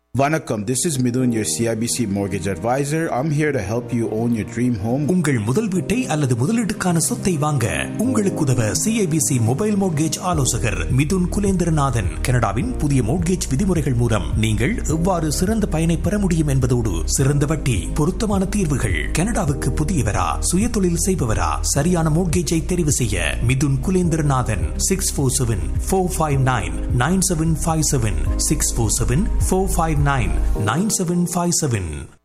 Vanakkam, this is Midun, your CIBC mortgage advisor. I'm here to help you own your dream home. உங்கள் முதல் வீட்டை அல்லது முதலீட்டுக்கான சொத்தை வாங்க உங்களுக்கு உதவ சிஐபிசி மொபைல் மோட்கேஜ் ஆலோசகர் மிதுன் குலேந்திரநாதன் கனடாவின் புதிய மோட்கேஜ் விதிமுறைகள் மூலம் நீங்கள் எவ்வாறு சிறந்த பயனை பெற முடியும் என்பதோடு சிறந்த வட்டி பொருத்தமான தீர்வுகள் கனடாவுக்கு புதியவரா சுய தொழில் செய்பவரா சரியான மோட்கேஜை தெரிவு செய்ய Mithun Kulendranathan six four seven four five nine nine seven five seven six four seven four five nine nine seven five seven